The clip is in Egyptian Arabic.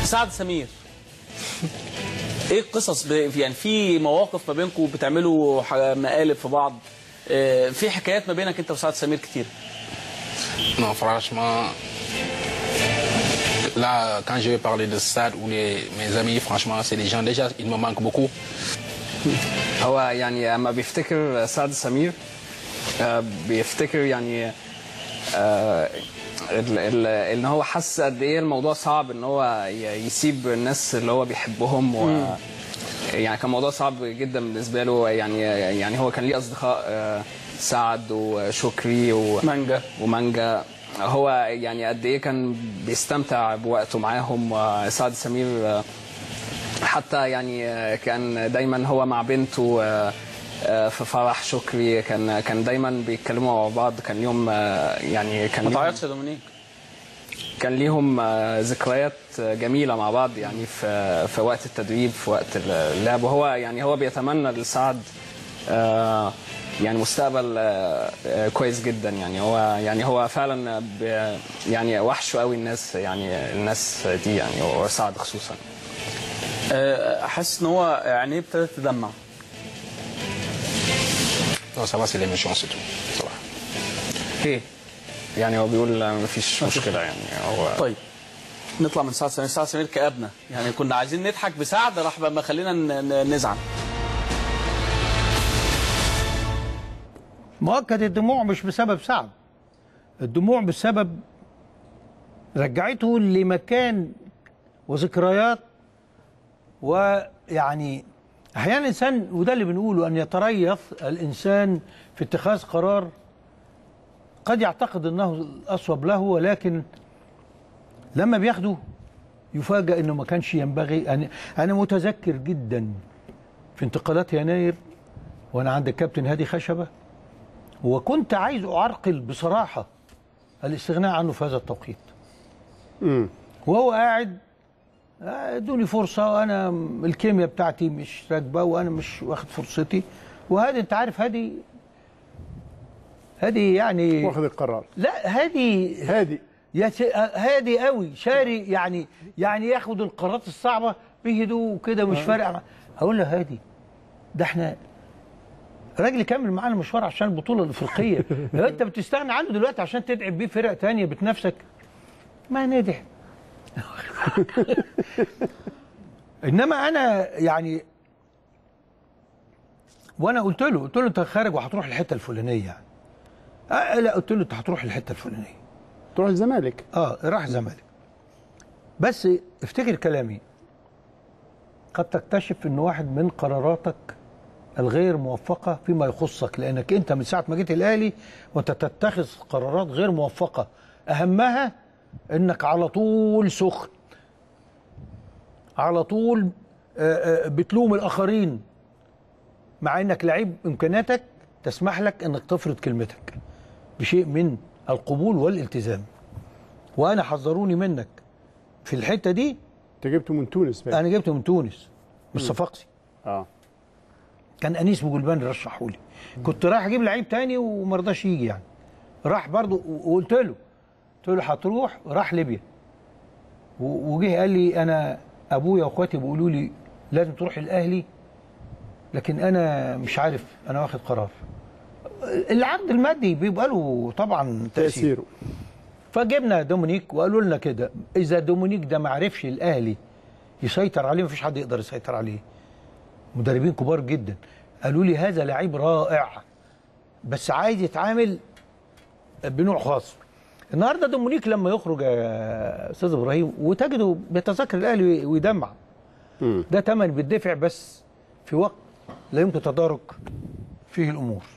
سعد سمير ايه القصص ب... يعني في مواقف ما بينكم بتعملوا ح- مقالب في بعض آه، في حكايات ما بينك انت وسعد سمير كتير Non, franchement, là, quand je vais parler de Sad ou les, mes amis, franchement, c'est des gens déjà, ils me manquent beaucoup. هو يعني اما بيفتكر سعد سمير آه، بيفتكر يعني آه، ال- ال- ان هو حس قد ايه الموضوع صعب ان هو ي- يسيب الناس اللي هو بيحبهم و يعني كان موضوع صعب جدا بالنسبه له يعني يعني هو كان ليه اصدقاء آه، سعد وشكري و مانجا ومانجا هو يعني قد ايه كان بيستمتع بوقته معاهم وسعد سمير آه، حتى يعني آه، كان دايما هو مع بنته آه، آه، في فرح شكري كان كان دايما بيتكلموا مع بعض كان ليهم آه، يعني كان ما ليهم تعيطش يا دومينيك كان ليهم آه، ذكريات جميله مع بعض يعني في في وقت التدريب في وقت اللعب وهو يعني هو بيتمنى لسعد آه، يعني مستقبل آه، آه، كويس جدا يعني هو يعني هو فعلا ب- يعني وحشه قوي الناس يعني الناس دي يعني وسعد خصوصا آه، حاسس ان هو عينيه ابتدت تدمع Non, ça va, c'est l'émotion, c'est tout. Ça va. ايه يعني هو بيقول مفيش مشكله يعني هو طيب نطلع من سعد سمير سعد سمير كأبنا يعني كنا عايزين نضحك بسعد راح بقى ما خلينا ن- ن- نزعل مؤكد الدموع مش بسبب سعد الدموع بسبب رجعته لمكان وذكريات ويعني احيانا الانسان وده اللي بنقوله ان يتريث الانسان في اتخاذ قرار قد يعتقد انه الاصوب له ولكن لما بياخده يفاجأ انه ما كانش ينبغي انا انا متذكر جدا في انتقالات يناير وانا عند الكابتن هادي خشبه وكنت عايز اعرقل بصراحه الاستغناء عنه في هذا التوقيت وهو قاعد آه، ادوني فرصه وانا الكيمياء بتاعتي مش راكبه وانا مش واخد فرصتي وهادي انت عارف هادي هادي يعني واخد القرار لا هادي هادي يا س- هادي قوي شاري يعني يعني ياخد القرارات الصعبه بهدوء كده مش فارق مع- هقول له هادي ده احنا راجل كمل معانا مشوار عشان البطوله الافريقيه لو انت بتستغنى عنه دلوقتي عشان تدعم بيه فرق تانية بتنافسك ما ندعم انما انا يعني وانا قلت له قلت له انت خارج وهتروح الحته الفلانيه يعني آه لا قلت له انت هتروح الحته الفلانيه تروح الزمالك اه راح الزمالك بس افتكر كلامي قد تكتشف ان واحد من قراراتك الغير موفقه فيما يخصك لانك انت من ساعه ما جيت الاهلي وانت تتخذ قرارات غير موفقه اهمها انك على طول سخن على طول آه، آه، بتلوم الاخرين مع انك لعيب امكانياتك تسمح لك انك تفرض كلمتك بشيء من القبول والالتزام وانا حذروني منك في الحته دي انت جبته من تونس بقى. انا جبته من تونس مش صفاقسي اه كان انيس بوجلبان رشحه لي كنت رايح اجيب لعيب تاني وما رضاش يجي يعني راح برضه وقلت له قلت له هتروح راح ليبيا و- وجه قال لي انا ابويا واخواتي بيقولوا لي لازم تروح الاهلي لكن انا مش عارف انا واخد قرار العقد المادي بيبقى له طبعا تاثير تاثيره فجبنا دومينيك وقالوا لنا كده اذا دومينيك ده ما عرفش الاهلي يسيطر عليه مفيش حد يقدر يسيطر عليه مدربين كبار جدا قالوا لي هذا لعيب رائع بس عايز يتعامل بنوع خاص النهارده دومينيك لما يخرج يا استاذ ابراهيم وتجده بيتذكر الاهلي ويدمع ده ثمن بيدفع بس في وقت لا يمكن تدارك فيه الامور